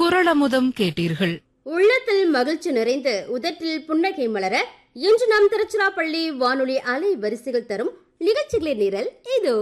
குரலமுதம் கேட்டீர்கள் உள்ளத்தில் மகிழ்ச்சி நிறைந்து உதட்டில் புன்னகை மலர இன்று நாம் திருச்சிராப்பள்ளி வானொலி அலை வரிசைகள் தரும் நிகழ்ச்சிகளின் நிரல் இதோ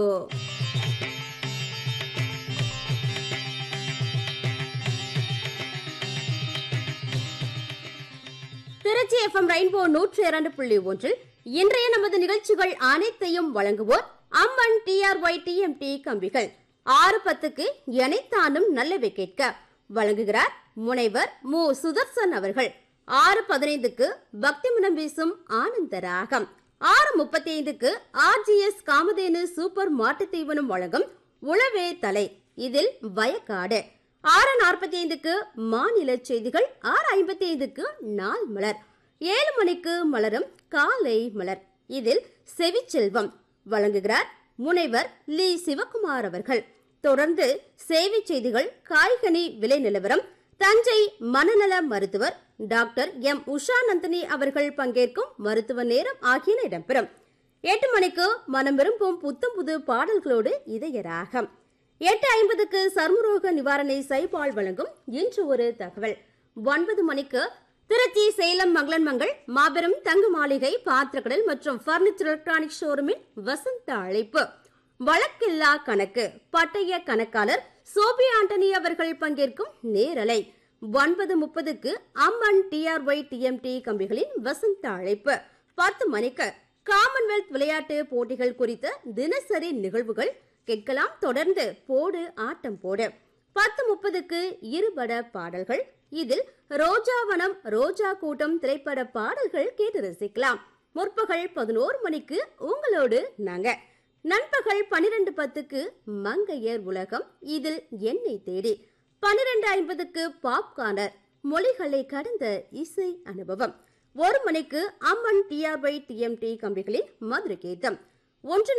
திருச்சி எஃப்எம் ரெயின்போ நூற்றி இரண்டு புள்ளி ஒன்றில் இன்றைய நமது நிகழ்ச்சிகள் அனைத்தையும் வழங்குவோர் அம்மன் டிஆர்ஒய் டிஎம்டி கம்பிகள் ஆறு பத்துக்கு எனைத்தானும் நல்லவை கேட்க வழங்குகிறார் முனைவர் மு சுதர்சன் அவர்கள் ஆறு பதினைந்துக்கு பக்தி மனம் வீசும் ஆனந்த ராகம் ஆறு முப்பத்தி ஐந்துக்கு ஆர்ஜிஎஸ் காமதேனு சூப்பர் மாட்டுத் தீவனம் வழங்கும் உளவே தலை இதில் வயக்காடு ஆறு நாற்பத்தி ஐந்துக்கு மாநில செய்திகள் ஆறு ஐம்பத்தி ஐந்துக்கு நாள் மலர் ஏழு மணிக்கு மலரும் காலை மலர் இதில் செவிச்செல்வம் வழங்குகிறார் முனைவர் லி சிவகுமார் அவர்கள் தொடர்ந்து சேவை செய்திகள் காய்கனி விலை நிலவரம் தஞ்சை மனநல மருத்துவர் டாக்டர் எம் உஷா நந்தினி அவர்கள் பங்கேற்கும் மருத்துவ நேரம் ஆகியன இடம்பெறும் எட்டு மணிக்கு மனம் விரும்பும் புத்தம் புது பாடல்களோடு இதய ராகம் எட்டு ஐம்பதுக்கு சர்மரோக நிவாரணை சைபால் வழங்கும் இன்று ஒரு தகவல் ஒன்பது மணிக்கு திருச்சி சேலம் மங்களன் மங்கள் மாபெரும் தங்க மாளிகை பாத்திரக்கடல் மற்றும் பர்னிச்சர் எலக்ட்ரானிக் ஷோரூமின் வசந்த அழைப்பு வழக்கில்லா கணக்கு பட்டய கணக்காளர் சோபி ஆண்டனி அவர்கள் பங்கேற்கும் நேரலை ஒன்பது முப்பதுக்கு அம்மன் டிஆர்ஒய் டிஎம்டி கம்பிகளின் வசந்த அழைப்பு பத்து மணிக்கு காமன்வெல்த் விளையாட்டு போட்டிகள் குறித்த தினசரி நிகழ்வுகள் கேட்கலாம் தொடர்ந்து போடு ஆட்டம் போடு பத்து முப்பதுக்கு இருபட பாடல்கள் இதில் ரோஜாவனம் ரோஜா கூட்டம் திரைப்பட பாடல்கள் கேட்டு ரசிக்கலாம் முற்பகல் பதினோரு மணிக்கு உங்களோடு நாங்க நண்பகல் பனிரெண்டு பத்துக்கு மங்கையர் உலகம் இதில் என்னை தேடி பனிரெண்டு ஐம்பதுக்கு பாப்கார்னர் மொழிகளை கடந்த இசை அனுபவம் ஒரு மணிக்கு அம்மன் டிஆர்ஒய் டிஎம்டி கம்பிகளின் மதுரை கீதம் ஒன்று